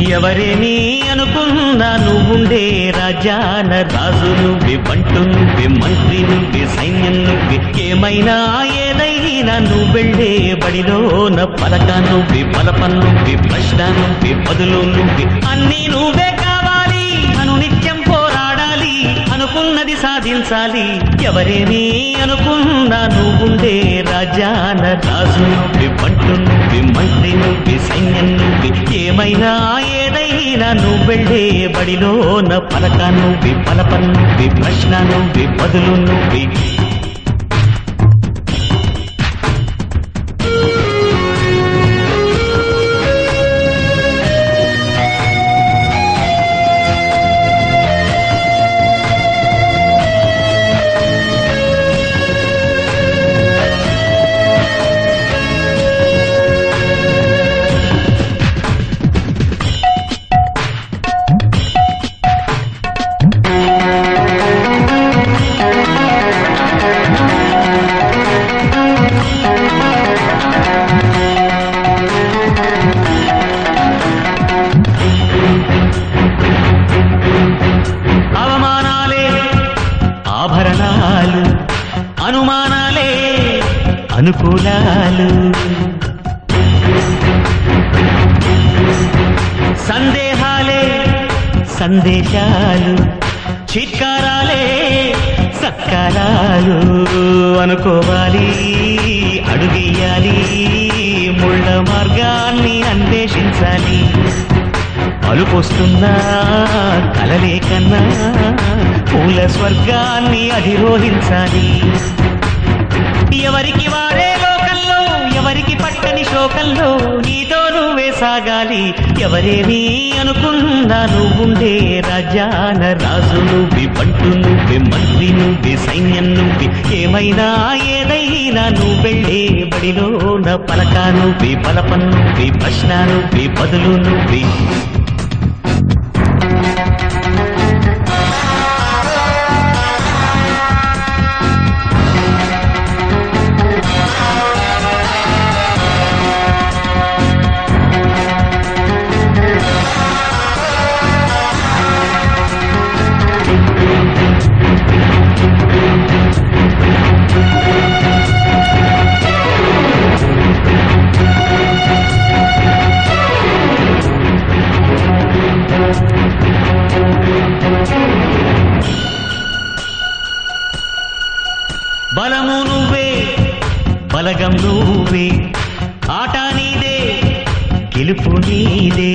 ఎవరేని అనుకున్నా నువ్వుండే రాజాన రాజు నువ్వే బంటు నువ్వే మంత్రి నువ్వే సైన్యం నువ్వే ఏమైనా ఏదైనా నువ్వు వెళ్ళే బడిలోన పలక నువ్వే పలప నువ్వే ప్రశ్న నువ్వే బదులు నువ్వే అన్నీ నువ్వే కావాలి అను నిత్యం పోరాడాలి అనుకున్నది సాధించాలి ఎవరేని అనుకున్నా నువ్వుండే రాజాన రాజు నువ్వే బంటు నువ్వే మంత్రి నువ్వే సైన్యం నువ్వే ఏమైనా ఏదైనా నువ్వు వెళ్ళే బడిలోన పలక నువ్వే పలప నువ్వే ప్రశ్న నువ్వే బదులు నువ్వే అవమానాలే ఆభరణాలు అనుమానాలే అనుకూలాలు సందేహాలే సందేశాలు చిత్కారాలే సత్కారాలు అనుకోవాలి అడుగేయాలి ముళ్ళ మార్గాన్ని అన్వేషించాలి అలుపొస్తున్నా కలలే కన్నా పూల స్వర్గాన్ని అధిరోహించాలి ఎవరికి వాడే లోకంలో ఎవరికి పట్టని శోకంలో నీతో నువ్వే సాగాలి ఎవరేమి అనుకున్నా నువ్వుండే రాజాన రాజు నువ్వే బంటు నువ్వే మంత్రి నువ్వే సైన్యం నువ్వే ఏమైనా ఏదైనా నువ్వు వెళ్ళే బడిలో నా పలక నువ్వే పలప నువ్వే ప్రశ్న నువ్వే బదులు నువ్వే బలము నువ్వే బలగం నువ్వే ఆట నీదే గెలుపు నీదే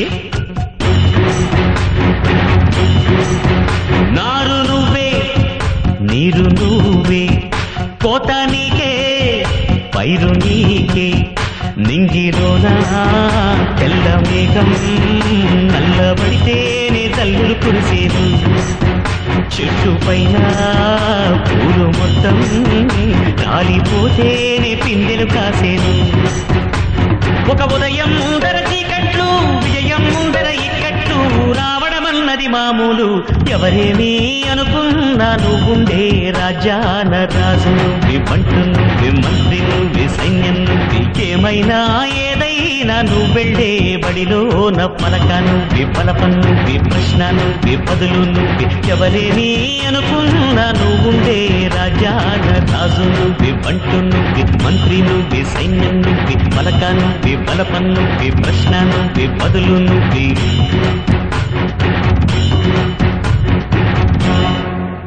నారు నువ్వే నీరు నువ్వే కోత నీకే పైరు నీకే నింగిలోనా తెల్ల మేఘం నల్లబడితేనే తల్లులు కురిసేదు చెట్టు పైన పూలు మొత్తం రాలిపోతేనే పిందెలు కాసేను ఒక ఉదయం ముందర చీకట్లు విజయం ముందర ఇక్కట్లు రావడమన్నది మామూలు ఎవరేమీ అనుకున్నా నువ్వుండే రాజాన రాజు నువ్వే బంటు నువ్వే మంత్రి నువ్వే సైన్యం నువ్వే ఏమైనా ఏదైనా నువ్వు వెళ్ళే బడిలో నా పలక నువ్వే పలప నువ్వే ప్రశ్న నువ్వే బదులు నువ్వే ఎవరేమీ అనుకున్నా నువ్వుండే రాజాన రాజు నువ్వే బంటు నువ్వే మంత్రి నువ్వే సైన్యం నువ్వే పలక నువ్వే బలప నువ్వే ప్రశ్న నువ్వే బదులు నువ్వే